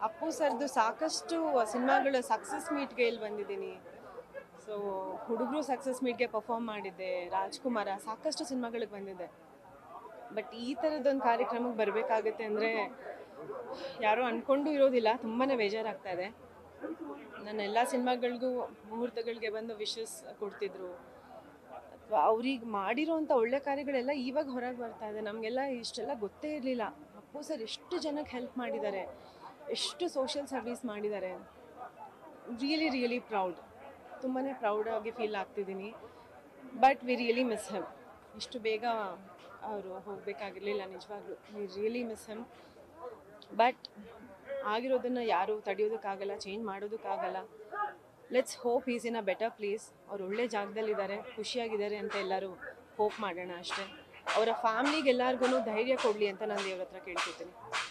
ಅಪ್ಪು ಸರ್ದು ಸಾಕಷ್ಟು ಸಿನಿಮಾಗಳ ಸಕ್ಸಸ್ ಮೀಟ್ಗೆ ಇಲ್ಲಿ ಬಂದಿದ್ದೀನಿ ಸೊ ಹುಡುಗರು ಸಕ್ಸಸ್ ಮೀಟ್ಗೆ ಪರ್ಫಾರ್ಮ್ ಮಾಡಿದ್ದೆ ರಾಜ್ಕುಮಾರ ಸಾಕಷ್ಟು ಸಿನಿಮಾಗಳಿಗೆ ಬಂದಿದ್ದೆ ಬಟ್ ಈ ಥರದೊಂದು ಕಾರ್ಯಕ್ರಮಕ್ಕೆ ಬರಬೇಕಾಗತ್ತೆ ಅಂದರೆ ಯಾರೂ ಅಂದ್ಕೊಂಡು ಇರೋದಿಲ್ಲ ತುಂಬಾ ಬೇಜಾರಾಗ್ತಾ ಇದೆ ನನ್ನ ಎಲ್ಲ ಸಿನಿಮಾಗಳಿಗೂ ಮುಹೂರ್ತಗಳಿಗೆ ಬಂದು ವಿಶಸ್ ಕೊಡ್ತಿದ್ರು ಅಥವಾ ಅವ್ರಿಗೆ ಮಾಡಿರೋಂಥ ಒಳ್ಳೆ ಕಾರ್ಯಗಳೆಲ್ಲ ಇವಾಗ ಹೊರಗೆ ಬರ್ತಾ ಇದೆ ನಮಗೆಲ್ಲ ಇಷ್ಟೆಲ್ಲ ಗೊತ್ತೇ ಇರಲಿಲ್ಲ ಅಪ್ಪು ಸರ್ ಎಷ್ಟು ಜನಕ್ಕೆ ಹೆಲ್ಪ್ ಮಾಡಿದ್ದಾರೆ ಎಷ್ಟು ಸೋಷಿಯಲ್ ಸರ್ವಿಸ್ ಮಾಡಿದ್ದಾರೆ ರಿಯಲಿ ರಿಯಲಿ ಪ್ರೌಡ್ ತುಂಬಾ ಪ್ರೌಡಾಗಿ ಫೀಲ್ ಆಗ್ತಿದ್ದೀನಿ but we really miss him ಇಷ್ಟು ಬೇಗ ಅವರು ಹೋಗಬೇಕಾಗಿರಲಿಲ್ಲ ನಿಜವಾಗ್ಲೂ we really miss him but ಆಗಿರೋದನ್ನು ಯಾರು ತಡೆಯೋದಕ್ಕಾಗಲ್ಲ ಚೇಂಜ್ ಮಾಡೋದಕ್ಕಾಗಲ್ಲ let's hope is in a better place ಅವ್ರು ಒಳ್ಳೆ ಜಾಗದಲ್ಲಿದ್ದಾರೆ ಖುಷಿಯಾಗಿದ್ದಾರೆ ಅಂತ ಎಲ್ಲರೂ ಹೋಪ್ ಮಾಡೋಣ ಅಷ್ಟೇ ಅವರ ಫ್ಯಾಮ್ಲಿಗೆ ಎಲ್ಲರಿಗೂ ಧೈರ್ಯ ಕೊಡಲಿ ಅಂತ ನಾನು ದೇವ್ರ ಹತ್ರ ಕೇಳ್ಕೊತೀನಿ